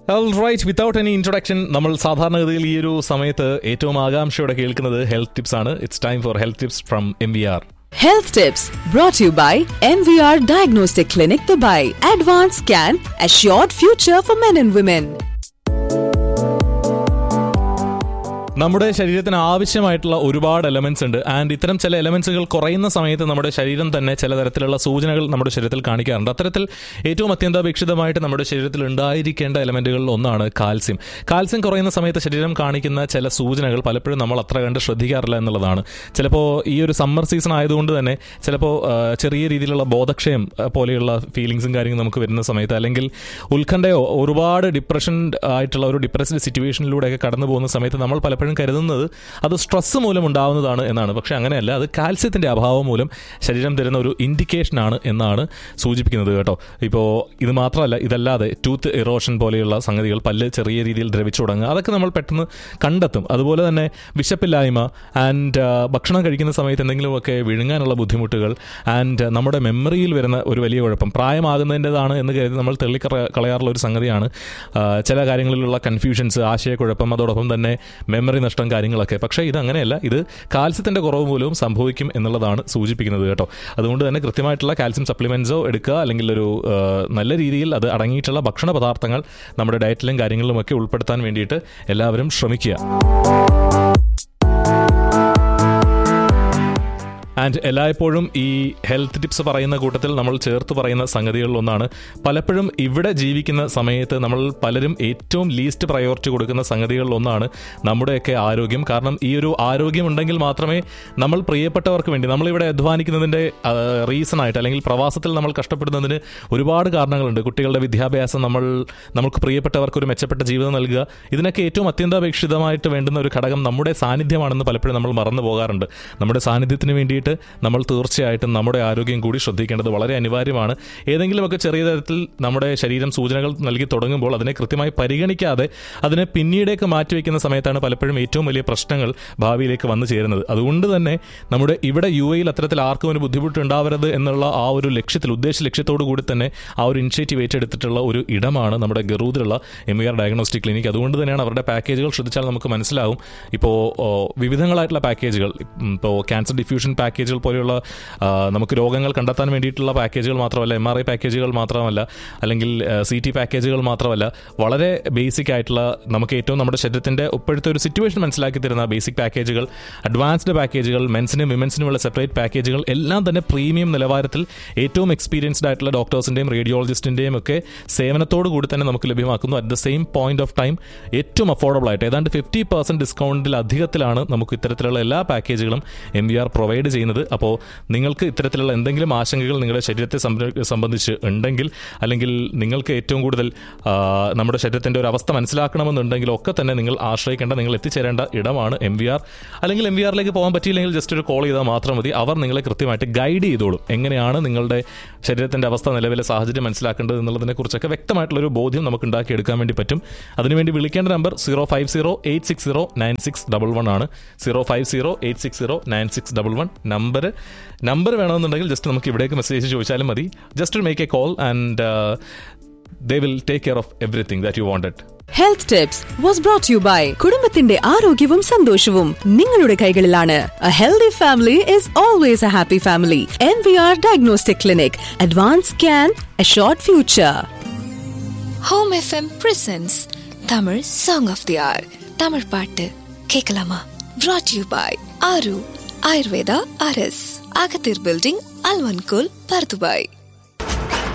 Right without any introduction നമ്മൾ സാധാരണഗതിയിൽ ഈ ഒരു സമയത്ത് ഏറ്റവും ആകാംക്ഷയോടെ കേൾക്കുന്നത് ഹെൽത്ത് ടിപ്സ് ആണ് it's time for health tips from M V R Health Tips brought to you by MVR Diagnostic Clinic Dubai. Advanced Scan, Assured Future for Men and Women. നമ്മുടെ ശരീരത്തിന് ആവശ്യമായിട്ടുള്ള ഒരുപാട് എലമെന്റ്സ് ഉണ്ട് ആൻഡ് ഇത്തരം ചില എലമെന്റ്സുകൾ കുറയുന്ന സമയത്ത് നമ്മുടെ ശരീരം തന്നെ ചില തരത്തിലുള്ള സൂചനകൾ നമ്മുടെ ശരീരത്തിൽ കാണിക്കാറുണ്ട് അത്തരത്തിൽ ഏറ്റവും അത്യന്താപേക്ഷിതമായിട്ട് നമ്മുടെ ശരീരത്തിൽ ഉണ്ടായിരിക്കേണ്ട എലമെന്റുകളിൽ ഒന്നാണ് കാൽസ്യം കാൽസ്യം കുറയുന്ന സമയത്ത് ശരീരം കാണിക്കുന്ന ചില സൂചനകൾ പലപ്പോഴും നമ്മൾ അത്ര കണ്ട് ശ്രദ്ധിക്കാറില്ല എന്നുള്ളതാണ് ചിലപ്പോൾ ഈ ഒരു സമ്മർ സീസൺ ആയതുകൊണ്ട് തന്നെ ചിലപ്പോൾ ആ, ചെറിയ രീതിയിലുള്ള ബോധക്ഷയം ആ, പോലെയുള്ള ഫീലിങ്സും കാര്യങ്ങളും നമുക്ക് വരുന്ന സമയത്ത് അല്ലെങ്കിൽ ഉത്കണ്ഠയോ ഒരുപാട് ഡിപ്രഷൻ ആയിട്ടുള്ള ഒരു ഡിപ്രസ്ഡ് സിറ്റുവേഷനിലൂടെയൊക്കെ കടന്നു പോകുന്ന സമയത്ത് നമ്മൾ പലപ്പോഴും കരുതുന്നത് അത് സ്ട്രെസ് മൂലം ഉണ്ടാവുന്നതാണ് എന്നാണ് പക്ഷെ അങ്ങനെയല്ല അത് കാൽസ്യത്തിന്റെ അഭാവം മൂലം ശരീരം തരുന്ന ഒരു ഇൻഡിക്കേഷൻ ആണ് എന്നാണ് സൂചിപ്പിക്കുന്നത് കേട്ടോ ഇപ്പോൾ ഇത് മാത്രമല്ല ഇതല്ലാതെ ടൂത്ത് ഇറോഷൻ പോലെയുള്ള സംഗതികൾ പല്ല് ചെറിയ രീതിയിൽ ദ്രവിച്ചു തുടങ്ങുക അതൊക്കെ നമ്മൾ പെട്ടെന്ന് കണ്ടെത്തും അതുപോലെ തന്നെ വിശപ്പില്ലായ്മ ആൻഡ് ഭക്ഷണം കഴിക്കുന്ന സമയത്ത് എന്തെങ്കിലുമൊക്കെ വിഴുങ്ങാനുള്ള ബുദ്ധിമുട്ടുകൾ ആൻഡ് നമ്മുടെ മെമ്മറിയിൽ വരുന്ന ഒരു വലിയ കുഴപ്പം പ്രായമാകുന്നതിൻ്റെതാണ് എന്ന് കരുതി നമ്മൾ തള്ളി കളയാറുള്ള ഒരു സംഗതിയാണ് ആ, ചില കാര്യങ്ങളിലുള്ള കൺഫ്യൂഷൻസ് ആശയക്കുഴപ്പം അതോടൊപ്പം തന്നെ മെമ്മറി നഷ്ടം കാര്യങ്ങളൊക്കെ പക്ഷേ ഇത് അങ്ങനെയല്ല ഇത് കാൽസ്യത്തിൻ്റെ കുറവ് മൂലവും സംഭവിക്കും എന്നുള്ളതാണ് സൂചിപ്പിക്കുന്നത് കേട്ടോ അതുകൊണ്ട് തന്നെ കൃത്യമായിട്ടുള്ള കാൽസ്യം സപ്ലിമെൻറ്റ്സോ എടുക്കുക അല്ലെങ്കിൽ ഒരു ആ, നല്ല രീതിയിൽ അത് അടങ്ങിയിട്ടുള്ള ഭക്ഷണ പദാർത്ഥങ്ങൾ നമ്മുടെ ഡയറ്റിലും കാര്യങ്ങളിലുമൊക്കെ ഉൾപ്പെടുത്താൻ വേണ്ടിയിട്ട് എല്ലാവരും ശ്രമിക്കുക ആൻഡ് എല്ലായ്പ്പോഴും ഈ ഹെൽത്ത് ടിപ്സ് പറയുന്ന കൂട്ടത്തിൽ നമ്മൾ ചേർത്ത് പറയുന്ന സംഗതികളിലൊന്നാണ് പലപ്പോഴും ഇവിടെ ജീവിക്കുന്ന സമയത്ത് നമ്മൾ പലരും ഏറ്റവും ലീസ്റ്റ് പ്രയോറിറ്റി കൊടുക്കുന്ന സംഗതികളിലൊന്നാണ് നമ്മുടെയൊക്കെ ആരോഗ്യം കാരണം ഈ ഒരു ആരോഗ്യം ഉണ്ടെങ്കിൽ മാത്രമേ നമ്മൾ പ്രിയപ്പെട്ടവർക്ക് വേണ്ടി നമ്മളിവിടെ അധ്വാനിക്കുന്നതിൻ്റെ റീസൺ ആയിട്ട് അല്ലെങ്കിൽ പ്രവാസത്തിൽ നമ്മൾ കഷ്ടപ്പെടുന്നതിന് ഒരുപാട് കാരണങ്ങളുണ്ട് കുട്ടികളുടെ വിദ്യാഭ്യാസം നമ്മൾ നമുക്ക് പ്രിയപ്പെട്ടവർക്ക് ഒരു മെച്ചപ്പെട്ട ജീവിതം നൽകുക ഇതിനൊക്കെ ഏറ്റവും അത്യന്താപേക്ഷിതമായിട്ട് വേണ്ടുന്ന ഒരു ഘടകം നമ്മുടെ സാന്നിധ്യമാണെന്ന് പലപ്പോഴും നമ്മൾ മറന്നു പോകാറുണ്ട് നമ്മുടെ സാന്നിധ്യത്തിന് വേണ്ടിയിട്ട് നമ്മൾ തീർച്ചയായിട്ടും നമ്മുടെ ആരോഗ്യം കൂടി ശ്രദ്ധിക്കേണ്ടത് വളരെ അനിവാര്യമാണ് ഏതെങ്കിലുമൊക്കെ ചെറിയ തരത്തിൽ നമ്മുടെ ശരീരം സൂചനകൾ നൽകി തുടങ്ങുമ്പോൾ അതിനെ കൃത്യമായി പരിഗണിക്കാതെ അതിനെ പിന്നീടേക്ക് മാറ്റിവെക്കുന്ന സമയത്താണ് പലപ്പോഴും ഏറ്റവും വലിയ പ്രശ്നങ്ങൾ ഭാവിയിലേക്ക് വന്നു ചേരുന്നത് അതുകൊണ്ട് തന്നെ നമ്മുടെ ഇവിടെ യു എയിൽ അത്തരത്തിൽ ആർക്കും ഒരു ബുദ്ധിമുട്ട് ഉണ്ടാവരുത് എന്നുള്ള ആ ഒരു ലക്ഷ്യത്തിൽ ഉദ്ദേശ ലക്ഷ്യത്തോടു കൂടി തന്നെ ആ ഒരു ഇനിഷ്യേറ്റീവ് ഏറ്റെടുത്തിട്ടുള്ള ഒരു ഇടമാണ് നമ്മുടെ ഗറൂദിലുള്ള എം ആർ ഡയഗ്നോസ്റ്റിക് ക്ലിനിക് അതുകൊണ്ട് തന്നെയാണ് അവരുടെ പാക്കേജുകൾ ശ്രദ്ധിച്ചാൽ നമുക്ക് മനസ്സിലാവും ഇപ്പോൾ വിവിധങ്ങളായിട്ടുള്ള പാക്കേജുകൾ ഇപ്പോൾ ക്യാൻസർ ഡിഫ്യൂഷൻ പാക്കേജുകൾ പോലെയുള്ള ആ, നമുക്ക് രോഗങ്ങൾ കണ്ടെത്താൻ വേണ്ടിയിട്ടുള്ള പാക്കേജുകൾ മാത്രമല്ല എം ആർ ഐ പാക്കേജുകൾ മാത്രമല്ല അല്ലെങ്കിൽ സി ടി പാക്കേജുകൾ മാത്രമല്ല വളരെ ബേസിക് ആയിട്ടുള്ള നമുക്ക് ഏറ്റവും നമ്മുടെ ശരീരത്തിൻ്റെ ഇപ്പോഴത്തെ ഒരു സിറ്റുവേഷൻ മനസ്സിലാക്കി തരുന്ന ബേസിക് പാക്കേജുകൾ അഡ്വാൻസ്ഡ് പാക്കേജുകൾ മെൻസിനും വിമൻസിനുമുള്ള സെപ്പറേറ്റ് പാക്കേജുകൾ എല്ലാം തന്നെ പ്രീമിയം നിലവാരത്തിൽ ഏറ്റവും എക്സ്പീരിയൻസ്ഡ് ആയിട്ടുള്ള ഡോക്ടേഴ്സിൻ്റെയും റേഡിയോളജിസ്റ്റിൻ്റെയും ഒക്കെ സേവനത്തോടു കൂടി തന്നെ നമുക്ക് ലഭ്യമാക്കുന്നു at the same point of time ഏറ്റവും അഫോർഡബിൾ ആയിട്ട് ഏതാണ്ട് ഫിഫ്റ്റി പെർസെൻറ്റ് ഡിസ്കൗണ്ടിൽ അധികത്തിലാണ് നമുക്ക് ഇത്തരത്തിലുള്ള എല്ലാ പാക്കേജുകളും എം വി ആർ പ്രൊവൈഡ് ചെയ്യുന്നത് അപ്പോൾ നിങ്ങൾക്ക് ഇത്തരത്തിലുള്ള എന്തെങ്കിലും ആശങ്കകൾ നിങ്ങളുടെ ശരീരത്തെ സംബ- സംബന്ധിച്ച് ഉണ്ടെങ്കിൽ അല്ലെങ്കിൽ നിങ്ങൾക്ക് ഏറ്റവും കൂടുതൽ ആ, നമ്മുടെ ശരീരത്തിൻ്റെ ഒരു അവസ്ഥ മനസ്സിലാക്കണമെന്നുണ്ടെങ്കിൽ ഒക്കെ തന്നെ നിങ്ങൾ ആശ്രയിക്കേണ്ട നിങ്ങൾ എത്തിച്ചേരേണ്ട ഇടമാണ് എം വി ആർ അല്ലെങ്കിൽ എം വി ആറിലേക്ക് പോകാൻ പറ്റിയില്ലെങ്കിൽ ജസ്റ്റ് ഒരു കോൾ ചെയ്താൽ മാത്രം മതി അവർ നിങ്ങളെ കൃത്യമായിട്ട് ഗൈഡ് ചെയ്തോളും എങ്ങനെയാണ് നിങ്ങളുടെ ശരീരത്തിൻ്റെ അവസ്ഥ നിലവിലെ സാഹചര്യം മനസ്സിലാക്കേണ്ടത് എന്നുള്ളതിനെ കുറിച്ചൊക്കെ വ്യക്തമായിട്ടുള്ളൊരു ബോധ്യം നമുക്ക് ഉണ്ടാക്കിയെടുക്കാൻ വേണ്ടി പറ്റും അതിനുവേണ്ടി വിളിക്കേണ്ട number zero five zero eight six zero nine six double one ആണ് zero five zero eight six zero nine six double one number number വേണമെന്നുണ്ടെങ്കിൽ ജസ്റ്റ് നമുക്ക് ഇവിടേക്ക് മെസ്സേജ് ചോദിച്ചാലും മതി just make a call and they will take care of everything that you wanted Health Tips was brought to you by കുടുംബത്തിന്റെ ആരോഗ്യവും സന്തോഷവും നിങ്ങളുടെ കൈകളിലാണ് A healthy family is always a happy family. MVR Diagnostic Clinic. Advanced Scan, Assured Future. Home FM presents Tamil song of the hour Tamil பாட்டு கேட்கலாமா brought you by ஆரு ஆயுர்வேதா அரஸ் அகத்தீர் பில்டிங் அல்வன்கோல் பர்துபாய்